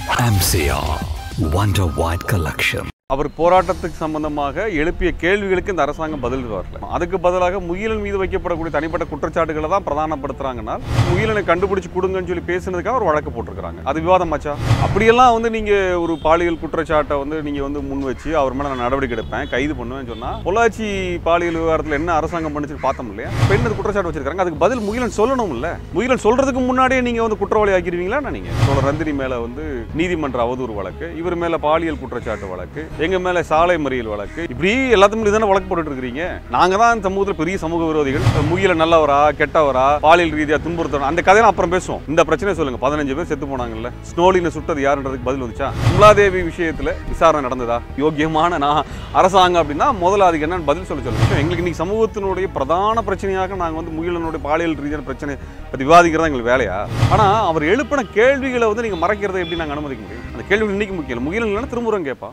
MCR Wonder White Collection. அவர் போராட்டத்துக்கு சம்பந்தமாக எழுப்பிய கேள்விகளுக்கு இந்த அரசாங்கம் பதில் வரல அதுக்கு பதிலாக முகிலன் மீது வைக்கப்படக்கூடிய தனிப்பட்ட குற்றச்சாட்டுகளை தான் பிரதானப்படுத்துறாங்கன்னா முகிலனை கண்டுபிடிச்சு கொடுங்கன்னு சொல்லி பேசுனதுக்காக ஒரு வழக்கு போட்டிருக்காங்க அது விவாதமாச்சா அப்படியெல்லாம் வந்து நீங்க ஒரு பாலியல் குற்றச்சாட்டை வந்து நீங்க வந்து முன் வச்சு அவர் மேல நான் நடவடிக்கை எடுப்பேன் கைது பண்ணுவேன்னு சொன்னா பொள்ளாச்சி பாலியல் விவகாரத்தில் என்ன அரசாங்கம் பண்ணுச்சு பார்த்தோம் இல்லையா பெண் அது குற்றச்சாட்டு வச்சிருக்காங்க அதுக்கு பதில் முகிலன் சொல்லணும் இல்ல முகிலன் சொல்றதுக்கு முன்னாடியே நீங்க வந்து குற்றவாளி ஆக்கிடுவீங்களா நீங்க தோழர் ரந்தினி மேல வந்து நீதிமன்ற அவதூறு வழக்கு இவர் மேல பாலியல் குற்றச்சாட்டு வழக்கு எங்க மேல சாலை மறியல் வழக்கு இப்படி எல்லாத்து மீது தானே வழக்கு போட்டுட்டு இருக்கிறீங்க நாங்க தான் இந்த சமூகத்தில் பெரிய சமூக விரோதிகள் முகில நல்லவரா கெட்டவரா பாலியல் ரீதியா துன்புறுத்தணும் அந்த கதையெல்லாம் அப்புறம் பேசுவோம் இந்த பிரச்சனை சொல்லுங்க பதினஞ்சு பேர் செத்து போனாங்கல்ல ஸ்னோலினை சுட்டது யாருன்றதுக்கு பதில் வந்துச்சா கமலாதேவி விஷயத்துல விசாரணை நடந்ததா யோக்கியமான நான் அரசாங்கம் அப்படின்னா முதல்ல அதுக்கு என்னன்னு பதில் சொல்ல சொல்லுங்க எங்களுக்கு இன்னைக்கு சமூகத்தினுடைய பிரதான பிரச்சனையாக நாங்க வந்து முகிலனுடைய பாலியல் ரீதியான பிரச்சனை பத்தி விவாதிக்கிறதா எங்களுக்கு வேலையா ஆனா அவர் எழுப்பின கேள்விகளை வந்து நீங்க மறைக்கிறதை எப்படி நாங்க அனுமதிக்க முடியும் அந்த கேள்வி இன்னைக்கு முக்கியம் இல்லை. முகிலன் இல்லைன்னா திரும்புறோம் கேட்பா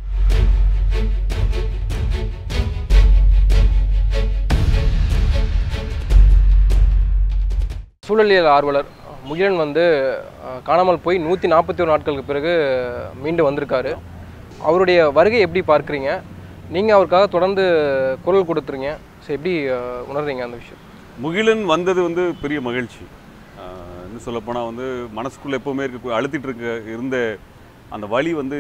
சூழலியல் ஆர்வலர் முகிலன் வந்து அஹ், காணாமல் போய் நூற்றி நாற்பத்தி ஒரு நாட்களுக்கு பிறகு மீண்டு வந்திருக்காரு அவருடைய வருகை எப்படி பார்க்குறீங்க நீங்கள் அவருக்காக தொடர்ந்து குரல் கொடுத்துறீங்க ஸோ எப்படி அஹ், உணர்றீங்க அந்த விஷயம் முகிலன் வந்தது வந்து பெரிய மகிழ்ச்சி ஆஹ் இன்னும் சொல்லப்போனால் வந்து மனசுக்குள்ளே எப்போவுமே இருக்க அழுத்திட்டு இருக்க இருந்த அந்த வலி வந்து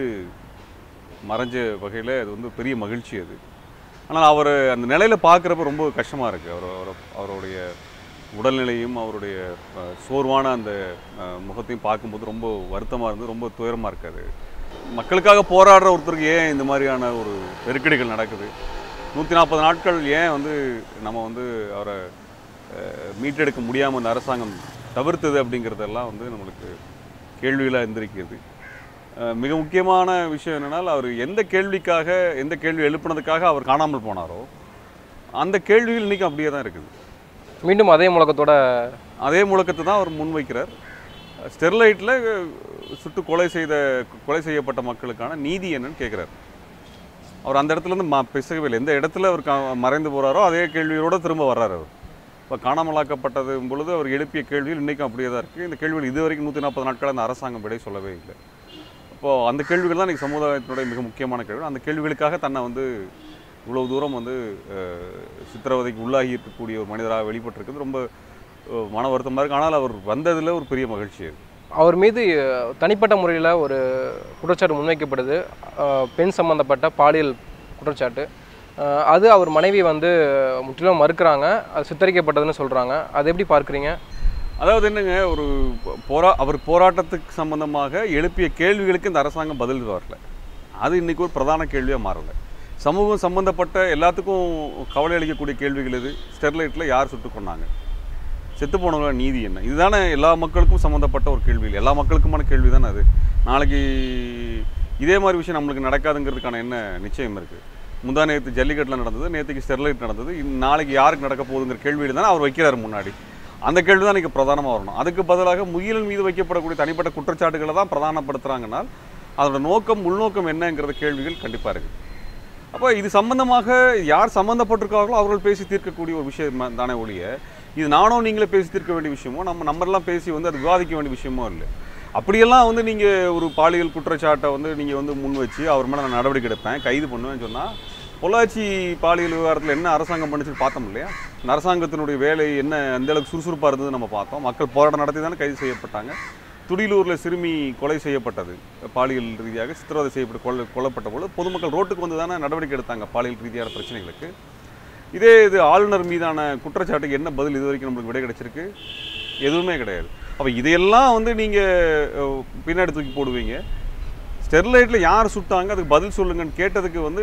மறைஞ்ச வகையில் அது வந்து பெரிய மகிழ்ச்சி அது ஆனால் அவர் அந்த நிலையில் பார்க்குறப்ப ரொம்ப கஷ்டமாக இருக்குது அவர் அவர் அவருடைய உடல்நிலையும் அவருடைய ஆஹ், சோர்வான அந்த ஆஹ், முகத்தையும் பார்க்கும்போது ரொம்ப வருத்தமாக இருந்து ரொம்ப துயரமாக இருக்காது மக்களுக்காக போராடுற ஒருத்தருக்கு ஏன் இந்த மாதிரியான ஒரு நெருக்கடிகள் நடக்குது நூற்றி நாற்பது நாட்கள் ஏன் வந்து நம்ம வந்து அவரை அஹ், மீட்டெடுக்க முடியாமல் இந்த அரசாங்கம் தவிர்த்தது அப்படிங்கிறதெல்லாம் வந்து நம்மளுக்கு கேள்விகளாக எந்திரிக்கிறது அஹ், மிக முக்கியமான விஷயம் என்னென்னால் அவர் எந்த கேள்விக்காக எந்த கேள்வி எழுப்புனதுக்காக அவர் காணாமல் போனாரோ அந்த கேள்விகள் இன்றைக்கும் அப்படியே தான் இருக்குது மீண்டும் அதே முழக்கத்தோட அதே முழக்கத்தை தான் அவர் முன்வைக்கிறார் ஸ்டெர்லைட்டில் சுட்டு கொலை செய்த கொலை செய்யப்பட்ட மக்களுக்கான நீதி என்னன்னு கேட்குறாரு அவர் அந்த இடத்துல இருந்து ம பிசகவே இல்லை எந்த இடத்துல அவர் கா- மறைந்து போகிறாரோ அதே கேள்வியோட திரும்ப வர்றாரு அவர் இப்போ காணாமலாக்கப்பட்டது பொழுது அவர் எழுப்பிய கேள்விகள் இன்றைக்கும் அப்படியே தான் இருக்குது இந்த கேள்விகள் இது வரைக்கும் நூற்றி நாற்பது நாட்கள் அந்த அரசாங்கம் விடை சொல்லவே இல்லை அப்போது அந்த கேள்விகள் தான் இன்றைக்கி சமுதாயத்தினுடைய மிக முக்கியமான கேள்வி அந்த கேள்விகளுக்காக தன்னை வந்து இவ்வளவு தூரம் வந்து அஹ், சித்திரவதைக்கு உள்ளாகி இருக்கக்கூடிய ஒரு மனிதராக வெளிப்பட்டிருக்கிறது ரொம்ப அஹ், மன வருத்தமாக இருக்குது ஆனால் அவர் வந்ததில் ஒரு பெரிய மகிழ்ச்சி அது அவர் மீது அஹ், தனிப்பட்ட முறையில் ஒரு குற்றச்சாட்டு முன்வைக்கப்படுது அஹ், பெண் சம்பந்தப்பட்ட பாலியல் குற்றச்சாட்டு அஹ், அது அவர் மனைவி வந்து முற்றிலும் மறுக்கிறாங்க அது சித்தரிக்கப்பட்டதுன்னு சொல்கிறாங்க அதை எப்படி பார்க்குறீங்க அதாவது என்னங்க ஒரு போரா அவர் போராட்டத்துக்கு சம்பந்தமாக எழுப்பிய கேள்விகளுக்கு இந்த அரசாங்கம் பதில் வரல அது இன்னைக்கு ஒரு பிரதான கேள்வியாக மாறல சமூகம் சம்பந்தப்பட்ட எல்லாத்துக்கும் கவலை அளிக்கக்கூடிய கேள்விகள் இது ஸ்டெர்லைட்டில் யார் சுட்டுக் கொன்னாங்க செத்து போனவங்கள நீதி என்ன இதுதானே எல்லா மக்களுக்கும் சம்மந்தப்பட்ட ஒரு கேள்வி இல்லை எல்லா மக்களுக்குமான கேள்வி தானே அது நாளைக்கு இதே மாதிரி விஷயம் நம்மளுக்கு நடக்காதுங்கிறதுக்கான என்ன நிச்சயம் இருக்குது முந்தா நேற்று ஜல்லிக்கட்டில் நடந்தது நேற்றுக்கு ஸ்டெர்லைட் நடந்தது இன் நாளைக்கு யாருக்கு நடக்க போகுதுங்கிற கேள்வியில் தானே அவர் வைக்கிறார் முன்னாடி அந்த கேள்வி தான் இன்றைக்கி பிரதானமாக வரணும் அதுக்கு பதிலாக முகிலன் மீது வைக்கப்படக்கூடிய தனிப்பட்ட குற்றச்சாட்டுகளை தான் பிரதானப்படுத்துகிறாங்கன்னால் அதோட நோக்கம் உள்நோக்கம் என்னங்கிறத கேள்விகள் கண்டிப்பாக இருக்குது அப்போ இது சம்பந்தமாக யார் சம்மந்தப்பட்டிருக்கார்களோ அவர்கள் பேசி தீர்க்கக்கூடிய ஒரு விஷயம் தானே ஒழிய இது நானும் நீங்களே பேசி தீர்க்க வேண்டிய விஷயமோ நம்ம நம்மெல்லாம் பேசி வந்து அது விவாதிக்க வேண்டிய விஷயமோ இல்லை அப்படியெல்லாம் வந்து நீங்கள் ஒரு பாலியல் குற்றச்சாட்டை வந்து நீங்கள் வந்து முன் வச்சு அவர் மேலே நான் நடவடிக்கை எடுப்பேன் கைது பண்ணுவேன்னு சொன்னால் பொள்ளாச்சி பாலியல் விவகாரத்தில் என்ன அரசாங்கம் பண்ணுச்சுன்னு பார்த்தோம் இல்லையா இந்த அரசாங்கத்தினுடைய வேலை என்ன எந்த அளவுக்கு சுறுசுறுப்பாக இருந்தது நம்ம பார்த்தோம் மக்கள் போராட்டம் நடத்தி தானே கைது செய்யப்பட்டாங்க துடியலூரில் சிறுமி கொலை செய்யப்பட்டது பாலியல் ரீதியாக சித்திரவதை செய்யப்பட்டு கொல்ல கொல்லப்பட்ட பொழுது பொதுமக்கள் ரோட்டுக்கு வந்து தானே நடவடிக்கை எடுத்தாங்க பாலியல் ரீதியான பிரச்சனைகளுக்கு இதே இது ஆளுநர் மீதான குற்றச்சாட்டுக்கு என்ன பதில் இது வரைக்கும் நம்மளுக்கு விடை கிடைச்சிருக்கு எதுவுமே கிடையாது அப்போ இதையெல்லாம் வந்து நீங்கள் பின்னாடி தூக்கி போடுவீங்க ஸ்டெர்லைட்டில் யார் சுட்டாங்க அதுக்கு பதில் சொல்லுங்கன்னு கேட்டதுக்கு வந்து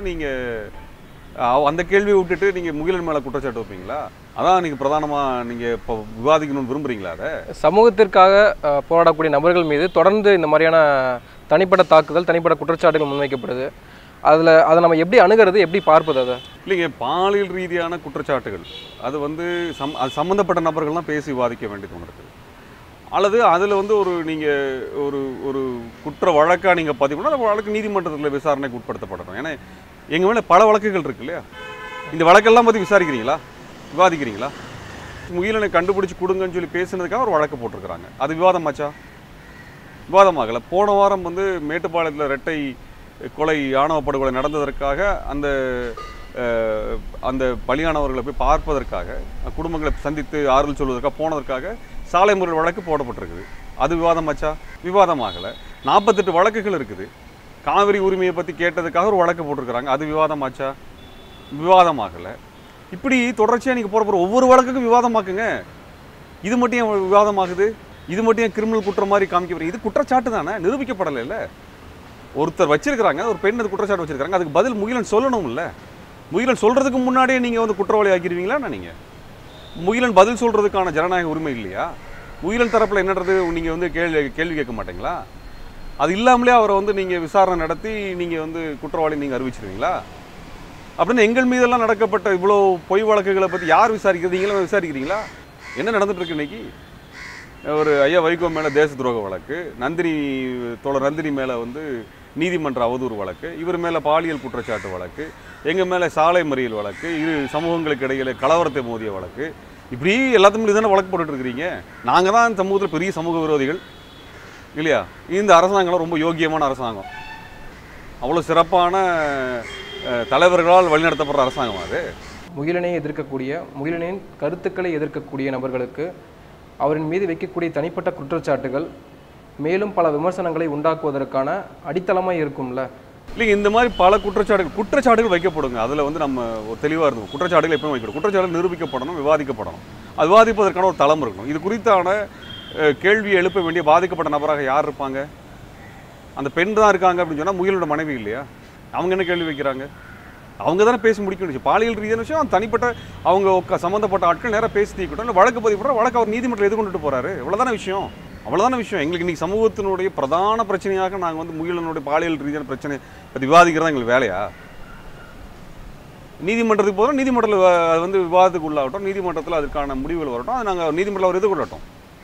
நீங்கள் அந்த கேள்வியை விட்டுட்டு நீங்கள் முகிலன் மேலே குற்றச்சாட்டு வைப்பீங்களா அதான் நீங்கள் பிரதானமாக நீங்கள் இப்போ விவாதிக்கணும்னு விரும்புகிறீங்களா அதை சமூகத்திற்காக அஹ், போராடக்கூடிய நபர்கள் மீது தொடர்ந்து இந்த மாதிரியான தனிப்பட்ட தாக்குதல் தனிப்பட்ட குற்றச்சாட்டுகள் முன்வைக்கப்படுது அதில் அதை நம்ம எப்படி அணுகிறது எப்படி பார்ப்பது அதை இல்லைங்க பாலியல் ரீதியான குற்றச்சாட்டுகள் அது வந்து சம் அது சம்மந்தப்பட்ட நபர்கள் தான் பேசி விவாதிக்க வேண்டியது ஒன்று இருக்குது அல்லது அதில் வந்து ஒரு நீங்கள் ஒரு ஒரு குற்ற வழக்காக நீங்கள் பதிவு பண்ணால் அந்த வழக்கு நீதிமன்றத்தில் விசாரணைக்கு உட்படுத்தப்படணும் ஏன்னா எங்கள் மேலே பல வழக்குகள் இருக்கு இல்லையா இந்த வழக்கெல்லாம் பற்றி விசாரிக்கிறீங்களா விவாதிக்கிறீங்களா முகிலனை கண்டுபிடிச்சு கொடுங்கன்னு சொல்லி பேசுனதுக்காக ஒரு வழக்கு போட்டிருக்கிறாங்க அது விவாதமாச்சா விவாதமாகலை போன வாரம் வந்து மேட்டுப்பாளையத்தில் ரெட்டை கொலை ஆணவ படுகொலை நடந்ததற்காக அந்த அஹ், அந்த பலியானவர்களை போய் பார்ப்பதற்காக குடும்பங்களை சந்தித்து ஆறுதல் சொல்வதற்காக போனதற்காக சாலை முறையில் வழக்கு போடப்பட்டிருக்குது அது விவாதமாச்சா விவாதமாகலை நாற்பத்தெட்டு வழக்குகள் இருக்குது காவிரி உரிமையை பற்றி கேட்டதுக்காக ஒரு வழக்கு போட்டிருக்கிறாங்க அது விவாதமாச்சா விவாதமாகலை இப்படி தொடர்ச்சியாக நீங்கள் போகிற போகிற ஒவ்வொரு வழக்குக்கும் விவாதமாக்குங்க இது மட்டும் ஏன் விவாதமாகுது இது மட்டும் ஏன் கிரிமினல் குற்றம் மாதிரி காமிக்க போறீங்க? இது குற்றச்சாட்டு தானே நிரூபிக்கப்படலைல்ல ஒருத்தர் வச்சிருக்கிறாங்க ஒரு பெண் அது குற்றச்சாட்டு வச்சிருக்காங்க அதுக்கு பதில் முகிலன் சொல்லணும்ல முகிலன் சொல்றதுக்கு முன்னாடியே நீங்கள் வந்து குற்றவாளி ஆக்கிடுவீங்களா நீங்கள் முகிலன் பதில் சொல்றதுக்கான ஜனநாயக உரிமை இல்லையா முகிலன் தரப்பில் என்னன்றது நீங்கள் வந்து கேள்வி கேள்வி கேட்க மாட்டீங்களா அது இல்லாமலே அவரை வந்து நீங்கள் விசாரணை நடத்தி நீங்கள் வந்து குற்றவாளி நீங்கள் அறிவிச்சிருவீங்களா அப்படின்னு எங்கள் மீதெல்லாம் நடக்கப்பட்ட இவ்வளோ பொய் வழக்குகளை பற்றி யார் விசாரிக்கிறது நீங்களும் விசாரிக்கிறீங்களா என்ன நடந்துட்டு இருக்கு இன்னைக்கு ஒரு ஐயா வைகோ மேலே தேச துரோக வழக்கு நந்தினி தோழர் நந்தினி மேலே வந்து நீதிமன்ற அவதூறு வழக்கு இவர் மேலே பாலியல் குற்றச்சாட்டு வழக்கு எங்கள் மேலே சாலை மறியல் வழக்கு இரு சமூகங்களுக்கு இடையில கலவரத்தை மோதிய வழக்கு இப்படி எல்லாத்துக்கும் மீது தானே வழக்கு போட்டுட்டு இருக்கிறீங்க நாங்கள் தான் இந்த சமூகத்தில் பெரிய சமூக விரோதிகள் இல்லையா இந்த அரசாங்கம் ரொம்ப யோக்கியமான அரசாங்கம் அவ்வளோ சிறப்பான அஹ், தலைவர்களால் வழிநடத்தப்படுற அரசாங்கம் அது முகிலனை எதிர்க்கக்கூடிய முகிலனின் கருத்துக்களை எதிர்க்கக்கூடிய நபர்களுக்கு அவரின் மீது வைக்கக்கூடிய தனிப்பட்ட குற்றச்சாட்டுகள் மேலும் பல விமர்சனங்களை உண்டாக்குவதற்கான அடித்தளமாக இருக்கும்ல இல்லைங்க இந்த மாதிரி பல குற்றச்சாட்டுகள் குற்றச்சாட்டுகள் வைக்கப்படுங்க அதில் வந்து நம்ம ஒரு தெளிவாக இருக்கும் குற்றச்சாட்டுகள் எப்பவும் வைக்கணும் குற்றச்சாட்டுகள் நிரூபிக்கப்படணும் விவாதிக்கப்படணும் அது விவாதிப்பதற்கான ஒரு தளம் இருக்கணும் இது குறித்தான அஹ், கேள்வியை எழுப்ப வேண்டிய பாதிக்கப்பட்ட நபராக யார் இருப்பாங்க அந்த பெண் தான் இருக்காங்க அப்படின்னு சொன்னால் முயலோட மனைவி இல்லையா அவங்க என்ன கேள்வி வைக்கிறாங்க அவங்க தானே பேசி முடிக்கணும் விஷயம் பாலியல் ரீதியான விஷயம் அந்த தனிப்பட்ட அவங்க உக்க- சம்மந்தப்பட்ட ஆட்கள் நேராக பேசி தீக்கட்டும் இல்லை வழக்கு பதிவு பண்ணுற வழக்கு அவர் நீதிமன்றம் எதிர்கொண்டுட்டு போறாரு இவ்வளோதான விஷயம் அவ்வளோதான விஷயம் எங்களுக்கு இன்னைக்கு சமூகத்தினுடைய பிரதான பிரச்சனையாக நாங்கள் வந்து முயலனுடைய பாலியல் ரீதியான பிரச்சனை பற்றி விவாதிக்கிறதா எங்களுக்கு வேலையா நீதிமன்றத்துக்கு போகிறோம் நீதிமன்றத்தில் வ- அது வந்து விவாதத்துக்கு உள்ளாகட்டும் நீதிமன்றத்தில் அதுக்கான முடிவுகள் வரட்டும் அது நாங்கள் நீதிமன்றம் அவர் எதிர்கொள்ளட்டும்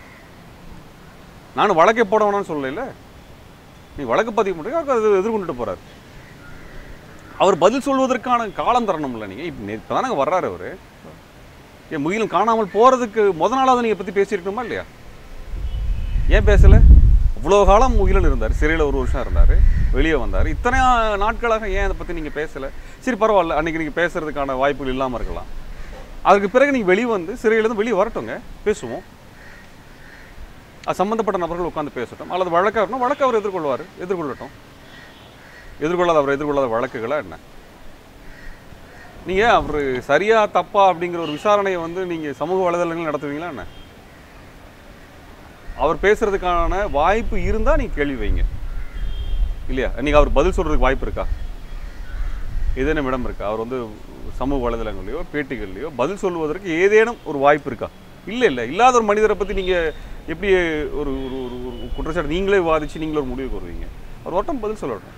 நான் வழக்கை போட வேணாம்னு சொல்லல நீ வழக்கு பதிவு பண்ணுறீங்க அவர் அது எதிர்கொண்டுட்டு போறாரு அவர் பதில் சொல்வதற்கான காலம் தரணும்ல நீங்கள் இப்போ இப்போ தானே வர்றாரு அவர் ஏன் முகிலும் காணாமல் போகிறதுக்கு முத நாளாவது நீங்கள் பற்றி பேசியிருக்கணுமா இல்லையா ஏன் பேசலை இவ்வளோ காலம் முகிலன் இருந்தார் சிறையில் ஒரு வருஷம் இருந்தார் வெளியே வந்தார் இத்தனை நாட்களாக ஏன் அதை பற்றி நீங்கள் பேசலை சரி பரவாயில்ல அன்றைக்கி நீங்கள் பேசுறதுக்கான வாய்ப்புகள் இல்லாமல் இருக்கலாம் அதுக்கு பிறகு நீங்கள் வெளியே வந்து சிறையிலேருந்து வெளியே வரட்டுங்க பேசுவோம் அது சம்மந்தப்பட்ட நபர்கள் உட்காந்து பேசட்டும் அல்லது வழக்காக இருக்கணும் வழக்கு அவர் எதிர்கொள்வார் எதிர்கொள்ளட்டும் எதிர்கொள்ளாத அவர் எதிர்கொள்ளாத வழக்குகளா என்ன நீங்கள் அவர் சரியா தப்பா அப்படிங்கிற ஒரு விசாரணையை வந்து நீங்கள் சமூக வலைதளங்கள் நடத்துவீங்களா என்ன அவர் பேசுறதுக்கான வாய்ப்பு இருந்தால் நீங்கள் கேள்வி வைங்க இல்லையா நீங்கள் அவர் பதில் சொல்கிறதுக்கு வாய்ப்பு இருக்கா ஏதேனும் இடம் இருக்கா அவர் வந்து சமூக வலைதளங்களையோ பேட்டிகள்லையோ பதில் சொல்வதற்கு ஏதேனும் ஒரு வாய்ப்பு இருக்கா இல்லை இல்லை இல்லாத ஒரு மனிதரை பற்றி நீங்கள் எப்படி ஒரு ஒரு ஒரு ஒரு குற்றச்சாட்டு நீங்களே விவாதிச்சு நீங்களே ஒரு முடிவுக்கு வருவீங்க அவர் ஒருத்தம் பதில் சொல்லட்டும்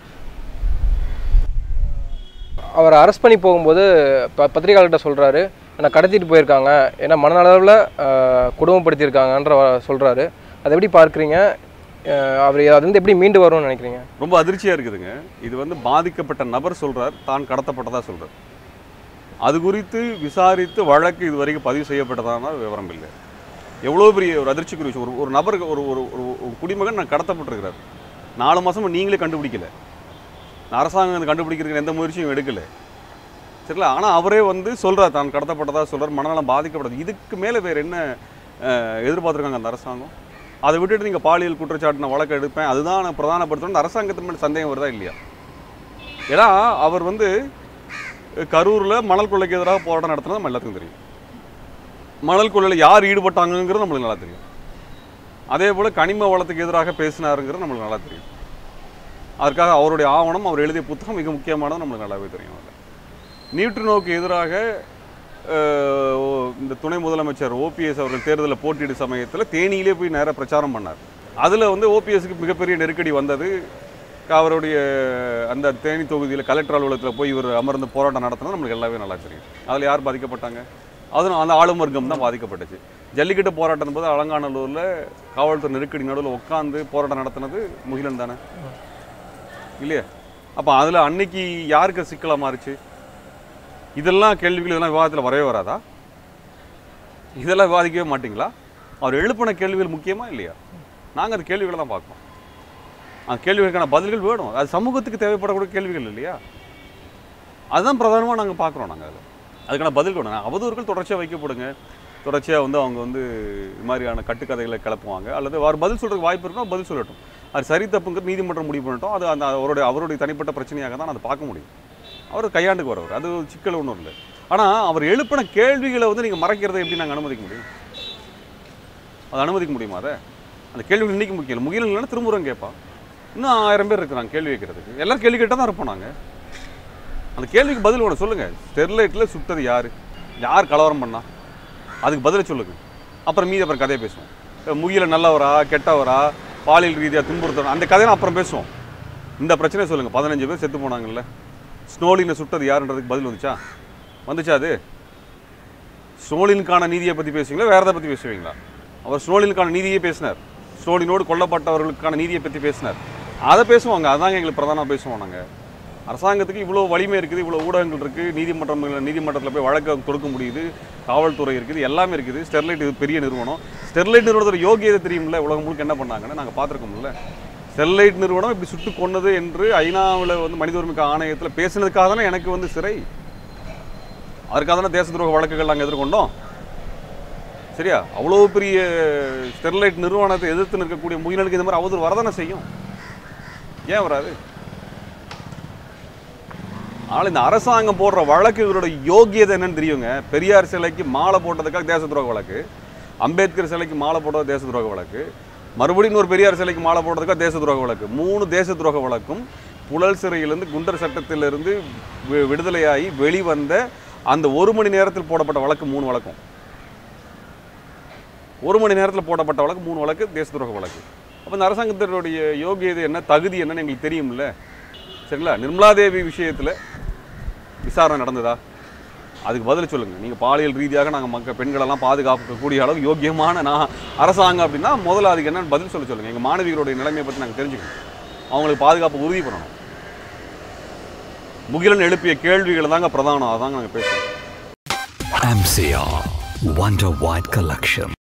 அவர் அரெஸ்ட் பண்ணி போகும்போது ப பத்திரிகையாளர்கிட்ட சொல்கிறாரு என்னை கடத்திட்டு போயிருக்காங்க ஏன்னா மனநலவில் குடும்பப்படுத்தியிருக்காங்கன்ற சொல்கிறாரு அதை எப்படி பார்க்குறீங்க அவர் அது வந்து எப்படி மீண்டு வரும்னு நினைக்கிறீங்க ரொம்ப அதிர்ச்சியாக இருக்குதுங்க இது வந்து பாதிக்கப்பட்ட நபர் சொல்றார் தான் கடத்தப்பட்டதா சொல்றார் அது குறித்து விசாரித்து வழக்கு இது வரைக்கும் பதிவு செய்யப்பட்டதான விவரம் இல்லை எவ்வளோ பெரிய ஒரு அதிர்ச்சிக்குரிய விஷயம் ஒரு ஒரு நபருக்கு ஒரு ஒரு ஒரு ஒரு குடிமகன் நான் கடத்தப்பட்டிருக்கிறார் நாலு மாசமா நீங்களே கண்டுபிடிக்கல அரசாங்கம் அதை கண்டுபிடிக்கிறதுக்கு எந்த முயற்சியும் எடுக்கல சரிங்களா ஆனால் அவரே வந்து சொல்றார் தான் கடத்தப்பட்டதா சொல்றார் மனநலம் பாதிக்கப்பட்டது இதுக்கு மேலே வேறு என்ன அஹ், எதிர்பார்த்திருக்காங்க அந்த அரசாங்கம் அதை விட்டுட்டு நீங்கள் பாலியல் குற்றச்சாட்டு நான் வழக்கு எடுப்பேன் அதுதான் நான் பிரதானப்படுத்தணும் அரசாங்கத்தின் மேலே சந்தேகம் வருதா இல்லையா ஏன்னா அவர் வந்து கரூரில் மணல் கொள்ளைக்கு எதிராக போராட்டம் நடத்துனது நம்ம எல்லாத்துக்கும் தெரியும் மணல் கொள்ளையில் யார் ஈடுபட்டாங்கங்கிறது நம்மளுக்கு நல்லா தெரியும் அதே போல் கனிம வளத்துக்கு எதிராக பேசினாருங்கிறது நம்மளுக்கு நல்லா தெரியும் அதற்காக அவருடைய ஆவணம் அவர் எழுதிய புத்தகம் மிக முக்கியமானது நம்மளுக்கு நல்லாவே தெரியும் அதில் நியூட்ரினோக்கு எதிராக அஹ், ஓ- இந்த துணை முதலமைச்சர் ஓபிஎஸ் அவர்கள் தேர்தலில் போட்டியிடும் சமயத்தில் தேனியிலே போய் நேராக பிரச்சாரம் பண்ணார் அதில் வந்து ஓபிஎஸ்க்கு மிகப்பெரிய நெருக்கடி வந்தது அவருடைய அந்த தேனி தொகுதியில் கலெக்டர் அலுவலகத்தில் போய் இவர் அமர்ந்து போராட்டம் நடத்தினது நம்மளுக்கு எல்லாமே நல்லா தெரியும் அதில் யார் பாதிக்கப்பட்டாங்க அதுவும் அந்த ஆளும் வர்க்கம் தான் பாதிக்கப்பட்டுச்சு ஜல்லிக்கட்டு போராட்டம் போது அலங்காநல்லூரில் காவல்துறை நெருக்கடி நடுவில் உட்காந்து போராட்டம் நடத்தினது முகிலன் தானே இல்லையா அப்போ அதில் அன்னைக்கு யாருக்கு சிக்கலாக மாறுச்சு இதெல்லாம் கேள்விகள் இதெல்லாம் விவாதத்தில் வரவே வராதா இதெல்லாம் விவாதிக்கவே மாட்டீங்களா அவர் எழுப்பின கேள்விகள் முக்கியமா இல்லையா நாங்கள் அந்த கேள்விகளை தான் பார்க்கணும் அந்த கேள்விகளுக்கான பதில்கள் வேணும் அது சமூகத்துக்கு தேவைப்படக்கூடிய கேள்விகள் இல்லையா அதுதான் பிரதானமாக நாங்கள் பார்க்குறோம் நாங்கள் அதில் அதுக்கான பதில் வேணும் அவதூறுகள் தொடர்ச்சியாக வைக்கப்படுங்க தொடர்ச்சியாக வந்து அவங்க வந்து இது மாதிரியான கட்டுக்கதைகளை கிளப்புவாங்க அல்லது அவர் பதில் சொல்கிறதுக்கு வாய்ப்பு இருக்கணும் பதில் சொல்லட்டும் அது சரி தப்புங்கிறது நீதிமன்றம் முடிவு பண்ணட்டும் அது அந்த அவருடைய அவருடைய தனிப்பட்ட பிரச்சனையாக தான் அதை பார்க்க முடியும் அவர் கையாண்டுக்கு வரவர் அது ஒரு சிக்கல் ஒன்றும் இல்லை ஆனால் அவர் எழுப்பின கேள்விகளை வந்து நீங்கள் மறைக்கிறதை எப்படி நாங்கள் அனுமதிக்க முடியும் அதை அனுமதிக்க முடியுமா அதை அந்த கேள்விகள் இன்னைக்கு முக்கியம் இல்லை முகில் இல்லைன்னா திருமுறம் கேட்பான் இன்னும் ஆயிரம் பேர் இருக்கிறாங்க கேள்வி கேட்கறதுக்கு எல்லாரும் கேள்வி கேட்டால் தான் இருப்போம் நாங்கள் அந்த கேள்விக்கு பதில் ஒன்று சொல்லுங்கள் ஸ்டெர்லைட்டில் சுட்டது யார் யார் கலவரம் பண்ணா அதுக்கு பதிலை சொல்லுங்க அப்புறம் மீதி அப்புறம் கதையை பேசுவோம் அஹ் முகில நல்லவரா கெட்டவரா பாலியல் ரீதியாக துன்புறுத்தணும் அந்த கதையை அப்புறம் பேசுவோம் இந்த பிரச்சனையை சொல்லுங்கள் பதினஞ்சு பேர் செத்து போனாங்கல்ல ஸ்னோலினை சுட்டது யாருன்றதுக்கு பதில் வந்துச்சா வந்துச்சா அது ஸ்னோலினுக்கான நீதியை பற்றி பேசுவீங்களா வேறு எதை பற்றி பேசுவீங்களா அவர் ஸ்னோலினுக்கான நீதியை பேசினார் ஸ்னோலினோடு கொல்லப்பட்டவர்களுக்கான நீதியை பற்றி பேசினார் அதை பேசுவாங்க அதாங்க எங்களுக்கு பிரதானமாக பேசுவோம் நாங்கள் அரசாங்கத்துக்கு இவ்வளோ வலிமை இருக்குது இவ்வளோ ஊடகங்கள் இருக்குது நீதிமன்றம் நீதிமன்றத்தில் போய் வழக்கு தொடுக்க முடியுது காவல்துறை இருக்குது எல்லாமே இருக்குது ஸ்டெர்லைட் இது பெரிய நிறுவனம் ஸ்டெர்லைட் நிறுவனத்தோட யோகியதை தெரியும்ல உலகம் முழுக்க என்ன பண்ணாங்கன்னு நாங்கள் பார்த்துருக்கோம்ல ஸ்டெர்லைட் நிறுவனம் இப்படி சுட்டு கொன்னது என்று ஐநாவில் வந்து மனித உரிமை ஆணையத்தில் பேசுனதுக்காக தானே எனக்கு வந்து சிறை அதற்காக தானே தேச துரோக வழக்குகள் நாங்கள் எதிர்கொண்டோம் சரியா அவ்வளோ பெரிய ஸ்டெர்லைட் நிறுவனத்தை எதிர்த்து நிற்கக்கூடிய முயலுக்கு இந்த மாதிரி அவதூறு வரதானே செய்யும் ஏன் வராது ஆனால் இந்த அரசாங்கம் போடுற வழக்கு இவரோட யோகியதை என்னன்னு தெரியுங்க பெரியார் சிலைக்கு மாலை போட்டதுக்காக தேச துரோக வழக்கு அம்பேத்கர் சிலைக்கு மாலை போட்டது தேச துரோக வழக்கு மறுபடியும் இன்னொரு பெரியார் சிலைக்கு மாலை போட்டதுக்காக தேச துரோக வழக்கு மூணு தேச துரோக வழக்கும் புழல் சிறையிலிருந்து குண்டர் சட்டத்திலிருந்து வி- விடுதலையாகி வெளிவந்த அந்த ஒரு மணி நேரத்தில் போடப்பட்ட வழக்கு மூணு வழக்கும் ஒரு மணி நேரத்தில் போடப்பட்ட வழக்கு மூணு வழக்கு தேச துரோக வழக்கு அப்போ இந்த அரசாங்கத்தினுடைய யோகியது என்ன தகுதி என்னன்னு எங்களுக்கு தெரியும்ல சரிங்களா நிர்மலா தேவி விஷயத்தில் விசாரணை நடந்ததா அதுக்கு பதில் சொல்லுங்கள் நீங்கள் பாலியல் ரீதியாக நாங்கள் மக்க பெண்களெல்லாம் பாதுகாக்கக்கூடிய அளவு யோக்கியமான நான் அரசாங்கம் அப்படின்னா முதல்ல அதுக்கு என்னன்னு பதில் சொல்ல சொல்லுங்கள் எங்கள் மாணவிகளுடைய நிலைமையை பற்றி நாங்கள் தெரிஞ்சுக்கணும் அவங்களுக்கு பாதுகாப்பு உறுதி பண்ணணும் முகிலன் எழுப்பிய கேள்விகள் தாங்க பிரதானம் அதாங்க நாங்கள் பேசுகிறோம் MCR Wonder White Collection.